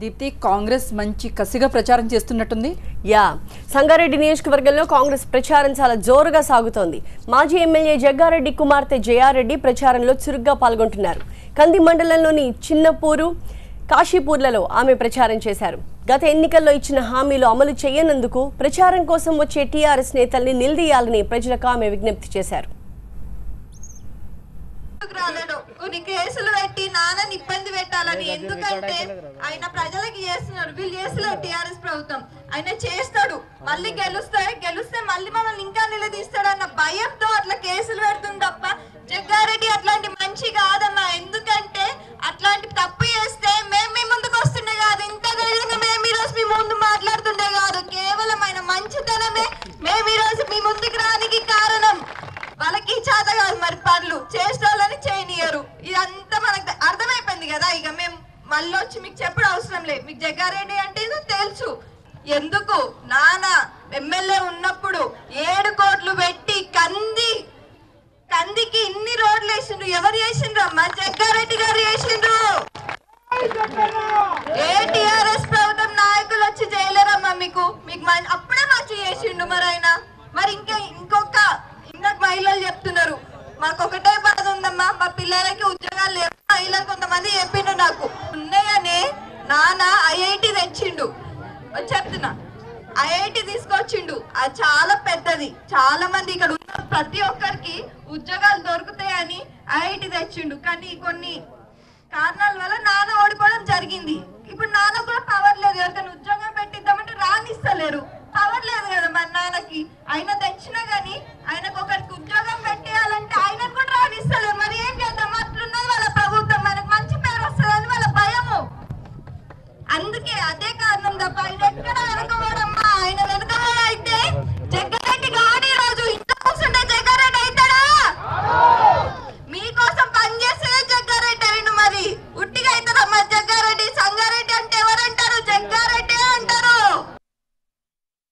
దీప్తి కాంగ్రెస్ మంచి కసిగా ప్రచారం చేస్తున్నట్టుంది యా సంగారెడ్డి నియోజకవర్గంలో కాంగ్రెస్ ప్రచారం చాలా జోరుగా సాగుతోంది మాజీ ఎమ్మెల్యే జగ్గారెడ్డి కుమార్తె జయారెడ్డి ప్రచారంలో చురుగ్గా పాల్గొంటున్నారు కంది మండలంలోని చిన్నపూరు కాశీపూర్లలో ఆమె ప్రచారం చేశారు గత ఎన్నికల్లో ఇచ్చిన హామీలు అమలు చేయనందుకు ప్రచారం కోసం వచ్చే టీఆర్ఎస్ నేతల్ని నిలదీయాలని ప్రజలకు ఆమె విజ్ఞప్తి చేశారు ఎందుకు రాలేడు కొన్ని కేసులు పెట్టి నాన్నని ఇబ్బంది పెట్టాలని ఎందుకంటే ఆయన ప్రజలకి చేస్తున్నారు వీళ్ళు చేస్తున్నారు టిఆర్ఎస్ ప్రభుత్వం ఆయన చేస్తాడు మళ్ళీ గెలుస్తాడు గెలిస్తే మళ్ళీ మనల్ని ఇంకా నిలదీస్తాడు అన్న భయంతో అట్లా కేసులు పెడుతుంది తప్ప జగ్గారెడ్డి అట్లాంటి మంచి కాదమ్మా ఎందుకంటే అట్లాంటి తప్పు చేస్తే మేము మీ ముందుకు వస్తుండే కాదు ఇంత ధైర్యంగా మేము ఈ రోజు మీ ముందు మాట్లాడుతుండే కాదు కేవలం ఆయన మంచితనమే మేము ఈ రోజు మీ ముందుకు రానికి కారణం వాళ్ళకి చేత కాదు మరి పనులు చేసేటోళ్ళని చేయనియరు ఇదంతా మనకు అర్థమైపోయింది కదా ఇక మేము మళ్ళీ వచ్చి మీకు చెప్పడం అవసరం లేదు మీకు జగ్గారెడ్డి అంటే ఏదో తెలుసు ఎందుకు నాన్న ఎమ్మెల్యే ఉన్నప్పుడు ఏడు కోట్లు పెట్టి కంది కందికి ఇన్ని రోడ్లు వేసిండ్రు ఎవరు చేసిండ్రు అమ్మా జగ్గారెడ్డి గారు చేసిండ్రు ఏ టిఆర్ఎస్ ప్రభుత్వం నాయకులు వచ్చి చేయలేరమ్మా మీకు మీకు మం- అప్పుడే మంచి చేసిండు మరి ఆయన మరి ఇంకా ఇంకొక ఇందాక మహిళలు చెప్తున్నారు మాకు ఒకటే బాధ ఉందమ్మా మా పిల్లలకి ఉద్యోగాలు లేవు మహిళలు కొంతమంది చెప్పిండు నాకు ఉన్నాయనే నాన్న ఐఐటి తెచ్చిండు చెప్తున్నా ఐఐటి తీసుకొచ్చిండు అది చాలా పెద్దది చాలా మంది ఇక్కడ ఉన్న ప్రతి ఒక్కరికి ఉద్యోగాలు దొరుకుతాయని ఐఐటి తెచ్చిండు కానీ కొన్ని కారణాల వల్ల నాన్న ఓడిపోవడం జరిగింది ఇప్పుడు నాన్న కూడా పవర్ లేదు ఎవరికైనా ఉద్యోగం పెట్టిద్దామంటే రానిస్తలేరు పవర్ లేదు కదా మరి నాన్నకి ఆయన తెచ్చినా గానీ ఆయనకు ఒకరికి ఉద్యోగం పెట్టేయాలంటే ఆయన కూడా రానిస్తలేరు మరి ఏం చేద్దాం అట్లున్నది వాళ్ళ ప్రభుత్వం మనకు మంచి పేరు వస్తుందని వాళ్ళ భయము అందుకే అదే కారణం తప్ప ఆయన ఎక్కడ వెనకబడమ్మా ఆయన వెనకబడి